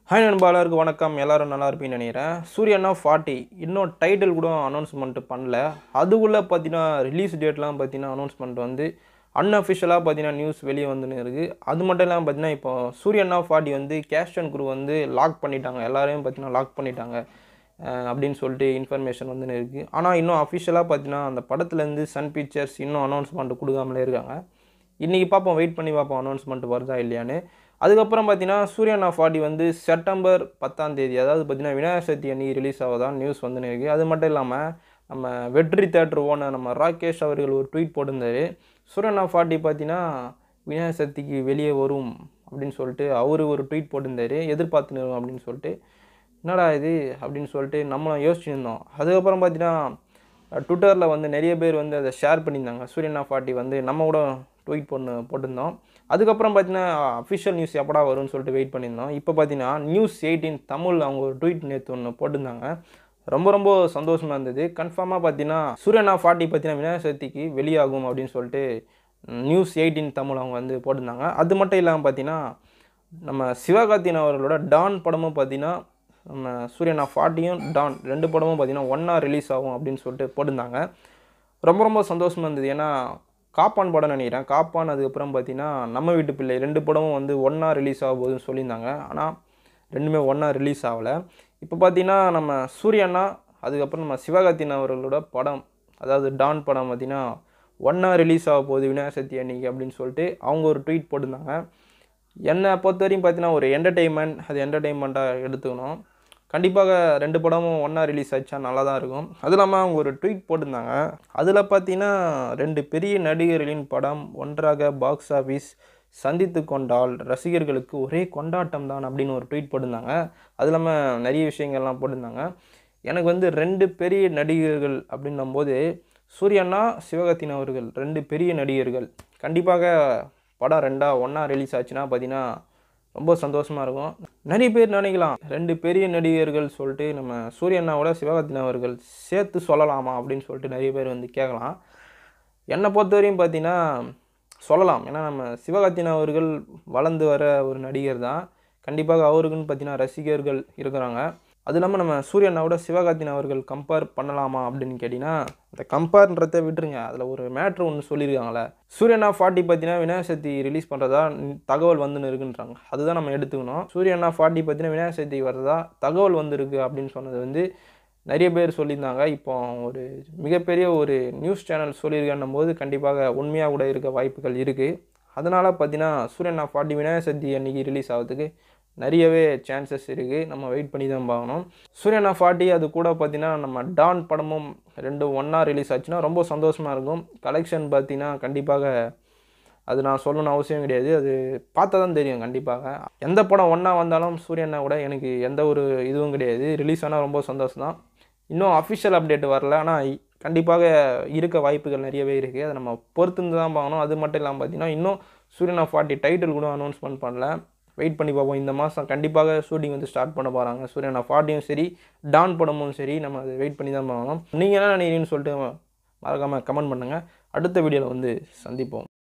hi நண்பாளருக்கு வணக்கம் எல்லாரும் நல்லா இருப்பீங்கன்னு நினைக்கிறேன் சூரியனா ஃபார்ட்டி இன்னும் டைட்டில் கூட அனௌன்ஸ்மெண்ட் பண்ணல அதுக்குள்ளே பார்த்தீங்கன்னா ரிலீஸ் டேட்லாம் பார்த்தீங்கன்னா அனௌன்ஸ்மெண்ட் வந்து அன்அஃபிஷியலாக பார்த்தீங்கன்னா நியூஸ் வெளியே வந்துன்னு இருக்குது அது மட்டும் இல்லாமல் பார்த்தீங்கன்னா இப்போ சூரியனா ஃபார்ட்டி வந்து கேஷன் குரூ வந்து லாக் பண்ணிட்டாங்க எல்லாரையும் பார்த்தீங்கன்னா லாக் பண்ணிட்டாங்க அஹ் அப்படின்னு சொல்லிட்டு இன்ஃபர்மேஷன் வந்து இருக்குது ஆனால் இன்னும் அஃபிஷியலாக பார்த்தீங்கன்னா அந்த படத்துலேருந்து சன் பிக்சர்ஸ் இன்னும் அனௌன்ஸ்மெண்ட் கொடுக்காமலே இருக்காங்க இன்றைக்கி பார்ப்போம் வெயிட் பண்ணி பார்ப்போம் அனௌன்ஸ்மெண்ட் வருதா இல்லையான்னு அதுக்கப்புறம் பார்த்தீங்கன்னா சூரியனா ஃபார்ட்டி வந்து செப்டம்பர் பத்தாம் தேதி அதாவது பார்த்தீங்கன்னா விநாயகர் சதுர்த்தி அன்னைக்கு ரிலீஸ் ஆகுதான் நியூஸ் வந்து இருக்குது அது மட்டும் இல்லாமல் நம்ம வெற்றி தேட்டர் ஓனர் நம்ம ராகேஷ் அவர்கள் ஒரு ட்வீட் போட்டிருந்தாரு சூரியனா ஃபார்ட்டி பார்த்தீங்கன்னா விநாயகர் சதுர்த்திக்கு வெளியே வரும் அப்படின்னு சொல்லிட்டு அவர் ஒரு ட்வீட் போட்டிருந்தாரு எதிர்பார்த்துன்னு இருக்கோம் அப்படின்னு சொல்லிட்டு என்னடா இது அப்படின்னு சொல்லிட்டு நம்மளும் யோசிச்சுருந்தோம் அதுக்கப்புறம் பார்த்தீங்கன்னா ட்விட்டரில் வந்து நிறைய பேர் வந்து அதை ஷேர் பண்ணியிருந்தாங்க சூரியனா ஃபார்ட்டி வந்து நம்ம கூட ட்வீட் பண்ணு போட்டிருந்தோம் அதுக்கப்புறம் பார்த்தீங்கன்னா அஃபிஷியல் நியூஸ் எப்படா வரும்னு சொல்லிட்டு வெயிட் பண்ணியிருந்தோம் இப்போ பார்த்தீங்கன்னா நியூஸ் எயிட்டீன் தமிழ் அவங்க ஒரு ட்வீட் நேற்று ஒன்று போட்டிருந்தாங்க ரொம்ப ரொம்ப சந்தோஷமாக இருந்தது கன்ஃபார்மாக பார்த்தீங்கன்னா சூரியனா ஃபார்ட்டி பார்த்தீங்கன்னா விநாயகர் சதுர்த்திக்கு வெளியாகும் அப்படின்னு சொல்லிட்டு நியூஸ் எயிட்டீன் தமிழ் அவங்க வந்து போட்டிருந்தாங்க அது மட்டும் இல்லாமல் பார்த்தீங்கன்னா நம்ம சிவகார்த்தின் அவர்களோட டான் படமும் பார்த்தீங்கன்னா நம்ம சூரியனா ஃபார்ட்டியும் டான் ரெண்டு படமும் பார்த்தீங்கன்னா ஒன்றா ரிலீஸ் ஆகும் அப்படின்னு சொல்லிட்டு போட்டிருந்தாங்க ரொம்ப ரொம்ப சந்தோஷமாக இருந்தது ஏன்னா காப்பான் படம் நினைக்கிறேன் காப்பான் அதுக்கப்புறம் பார்த்தீங்கன்னா நம்ம வீட்டு பிள்ளை ரெண்டு படமும் வந்து ஒன்றா ரிலீஸ் ஆக போகுதுன்னு சொல்லியிருந்தாங்க ஆனால் ரெண்டுமே ஒன்றா ரிலீஸ் ஆகலை இப்போ பார்த்தீங்கன்னா நம்ம சூரியனா அதுக்கப்புறம் நம்ம சிவகார்த்தின் அவர்களோட படம் அதாவது டான் படம் பார்த்தீங்கன்னா ஒன்றா ரிலீஸ் ஆக போகுது விநாயகர் சதுர்த்தி அன்னைக்கு அப்படின்னு சொல்லிட்டு அவங்க ஒரு ட்வீட் போட்டிருந்தாங்க என்னை பொறுத்த வரையும் பார்த்தீங்கன்னா ஒரு என்டர்டெயின்மெண்ட் அது என்டர்டெயின்மெண்ட்டாக எடுத்துக்கணும் கண்டிப்பாக ரெண்டு படமும் ஒன்றா ரிலீஸ் ஆச்சா நல்லா தான் இருக்கும் அது இல்லாமல் அவங்க ஒரு ட்வீட் போட்டிருந்தாங்க அதில் பார்த்தீங்கன்னா ரெண்டு பெரிய நடிகர்களின் படம் ஒன்றாக பாக்ஸ் ஆஃபீஸ் சந்தித்து கொண்டால் ரசிகர்களுக்கு ஒரே கொண்டாட்டம் தான் அப்படின்னு ஒரு ட்வீட் போட்டிருந்தாங்க அது இல்லாமல் நிறைய விஷயங்கள்லாம் போட்டிருந்தாங்க எனக்கு வந்து ரெண்டு பெரிய நடிகர்கள் அப்படின்னும் போது சூரியனா சிவகார்த்தின் அவர்கள் ரெண்டு பெரிய நடிகர்கள் கண்டிப்பாக படம் ரெண்டா ஒன்றா ரிலீஸ் ஆச்சுன்னா பார்த்தீங்கன்னா ரொம்ப சந்தோஷமாக இருக்கும் நிறைய பேர் நினைக்கலாம் ரெண்டு பெரிய நடிகர்கள் சொல்லிட்டு நம்ம சூரியனாவோட சிவகார்த்தின் அவர்கள் சேர்த்து சொல்லலாமா அப்படின்னு சொல்லிட்டு நிறைய பேர் வந்து கேட்கலாம் என்னை பொறுத்தவரையும் பார்த்தீங்கன்னா சொல்லலாம் ஏன்னா நம்ம சிவகார்த்தின் அவர்கள் வளர்ந்து வர ஒரு நடிகர் தான் கண்டிப்பாக அவருக்குன்னு பார்த்தீங்கன்னா ரசிகர்கள் இருக்கிறாங்க அது இல்லாமல் நம்ம சூரியனாவோட சிவகார்த்தின் அவர்கள் கம்பேர் பண்ணலாமா அப்படின்னு கேட்டிங்கன்னா அந்த கம்பேர்ன்றதை விட்டுருங்க அதில் ஒரு மேட்ரு ஒன்று சொல்லியிருக்காங்களே சூரியனா ஃபார்ட்டி பார்த்தீங்கன்னா விநாயகர் சதுர்த்தி ரிலீஸ் பண்ணுறதா தகவல் வந்துன்னு இருக்குன்றாங்க அதுதான் நம்ம எடுத்துக்கணும் சூரியனா ஃபார்ட்டி பார்த்தீங்கன்னா விநாயகர் சதுர்த்தி வர்றதா தகவல் வந்திருக்கு அப்படின்னு சொன்னது வந்து நிறைய பேர் சொல்லியிருந்தாங்க இப்போ ஒரு மிகப்பெரிய ஒரு நியூஸ் சேனல் சொல்லியிருக்கன்னும் போது கண்டிப்பாக உண்மையாக கூட இருக்க வாய்ப்புகள் இருக்குது அதனால் பார்த்தீங்கன்னா சூரியனா ஃபார்ட்டி விநாயகர் சதுர்த்தி அன்றைக்கி ரிலீஸ் ஆகிறதுக்கு நிறையவே சான்சஸ் இருக்குது நம்ம வெயிட் பண்ணி தான் பார்க்கணும் சூரியனா ஃபார்ட்டி அது கூட பார்த்தீங்கன்னா நம்ம டான் படமும் ரெண்டும் ஒன்றா ரிலீஸ் ஆச்சுன்னா ரொம்ப சந்தோஷமாக இருக்கும் கலெக்ஷன் பார்த்தீங்கன்னா கண்டிப்பாக அது நான் சொல்லணும்னு அவசியம் கிடையாது அது பார்த்தா தான் தெரியும் கண்டிப்பாக எந்த படம் ஒன்றா வந்தாலும் சூரியனா கூட எனக்கு எந்த ஒரு இதுவும் கிடையாது ரிலீஸ் ஆனால் ரொம்ப சந்தோஷம் தான் இன்னும் அஃபிஷியல் அப்டேட் வரல ஆனால் கண்டிப்பாக இருக்க வாய்ப்புகள் நிறையவே இருக்குது அதை நம்ம பொறுத்துருந்து தான் பார்க்கணும் அது மட்டும் இல்லாமல் பார்த்தீங்கன்னா இன்னும் சூரியனா ஃபார்ட்டி டைட்டில் கூட அனௌன்ஸ்மெண்ட் பண்ணல வெயிட் பண்ணி பார்ப்போம் இந்த மாதம் கண்டிப்பாக ஷூட்டிங் வந்து ஸ்டார்ட் பண்ண போகிறாங்க சூரியனா ஃபார்ட்டியும் சரி டான் படமும் சரி நம்ம அதை வெயிட் பண்ணி தான் பார்க்கணும் நீங்கள் என்ன நினைக்கிறீங்கன்னு சொல்லிட்டு மறக்காமல் கமெண்ட் பண்ணுங்கள் அடுத்த வீடியோவில் வந்து சந்திப்போம்